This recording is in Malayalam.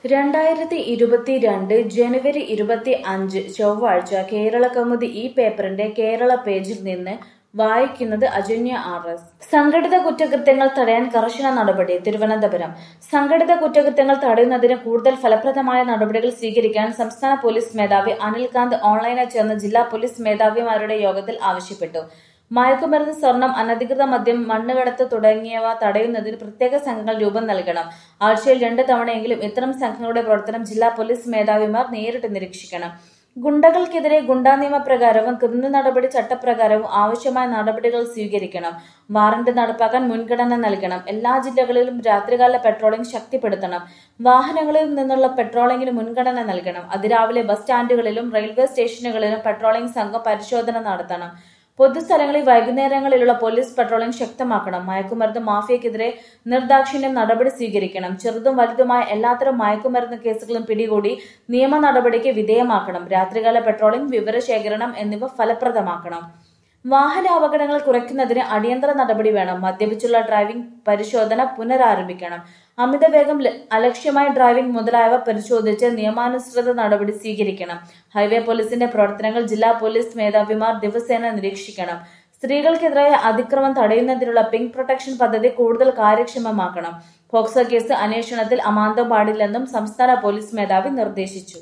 രണ്ടായിരത്തി ഇരുപത്തിരണ്ട് ജനുവരി ഇരുപത്തി അഞ്ച് ചൊവ്വാഴ്ച കേരള കൗമുദി ഈ പേപ്പറിന്റെ കേരള പേജിൽ നിന്ന് വായിക്കുന്നത് അജന്യ ആർ എസ് സംഘടിത കുറ്റകൃത്യങ്ങൾ തടയാൻ കർശന നടപടി തിരുവനന്തപുരം സംഘടിത കുറ്റകൃത്യങ്ങൾ തടയുന്നതിന് കൂടുതൽ ഫലപ്രദമായ നടപടികൾ സ്വീകരിക്കാൻ സംസ്ഥാന പോലീസ് മേധാവി അനിൽകാന്ത് ഓൺലൈനായി ചേർന്ന ജില്ലാ പോലീസ് മേധാവിമാരുടെ യോഗത്തിൽ ആവശ്യപ്പെട്ടു മയക്കുമരുന്ന് സ്വർണം അനധികൃത മദ്യം മണ്ണുകടത്ത് തുടങ്ങിയവ തടയുന്നതിന് പ്രത്യേക സംഘങ്ങൾ രൂപം നൽകണം ആഴ്ചയിൽ രണ്ട് തവണയെങ്കിലും ഇത്തരം സംഘങ്ങളുടെ പ്രവർത്തനം ജില്ലാ പോലീസ് മേധാവിമാർ നേരിട്ട് നിരീക്ഷിക്കണം ഗുണ്ടകൾക്കെതിരെ ഗുണ്ടാ നിയമപ്രകാരവും ക്രിമിനൽ നടപടി ചട്ടപ്രകാരവും ആവശ്യമായ നടപടികൾ സ്വീകരിക്കണം വാറന്റ് നടപ്പാക്കാൻ മുൻഗണന നൽകണം എല്ലാ ജില്ലകളിലും രാത്രികാല പെട്രോളിംഗ് ശക്തിപ്പെടുത്തണം വാഹനങ്ങളിൽ നിന്നുള്ള പെട്രോളിംഗിന് മുൻഗണന നൽകണം അതിരാവിലെ ബസ് സ്റ്റാൻഡുകളിലും റെയിൽവേ സ്റ്റേഷനുകളിലും പെട്രോളിംഗ് സംഘം പരിശോധന നടത്തണം പൊതുസ്ഥലങ്ങളിൽ വൈകുന്നേരങ്ങളിലുള്ള പോലീസ് പട്രോളിംഗ് ശക്തമാക്കണം മയക്കുമരുന്ന് മാഫിയക്കെതിരെ നിർദാക്ഷിണ്യം നടപടി സ്വീകരിക്കണം ചെറുതും വലുതുമായ എല്ലാത്തരം മയക്കുമരുന്ന് കേസുകളും പിടികൂടി നിയമ നടപടിക്ക് വിധേയമാക്കണം രാത്രികാല പെട്രോളിംഗ് വിവരശേഖരണം എന്നിവ ഫലപ്രദമാക്കണം വാഹന അപകടങ്ങൾ കുറയ്ക്കുന്നതിന് അടിയന്തര നടപടി വേണം മദ്യപിച്ചുള്ള ഡ്രൈവിംഗ് പരിശോധന പുനരാരംഭിക്കണം അമിതവേഗം ല- അലക്ഷ്യമായ ഡ്രൈവിംഗ് മുതലായവ പരിശോധിച്ച് നിയമാനുസൃത നടപടി സ്വീകരിക്കണം ഹൈവേ പോലീസിന്റെ പ്രവർത്തനങ്ങൾ ജില്ലാ പോലീസ് മേധാവിമാർ ദിവസേന നിരീക്ഷിക്കണം സ്ത്രീകൾക്കെതിരായ അതിക്രമം തടയുന്നതിനുള്ള പിങ്ക് പ്രൊട്ടക്ഷൻ പദ്ധതി കൂടുതൽ കാര്യക്ഷമമാക്കണം പോക്സോ കേസ് അന്വേഷണത്തിൽ അമാന്തം പാടില്ലെന്നും സംസ്ഥാന പോലീസ് മേധാവി നിർദ്ദേശിച്ചു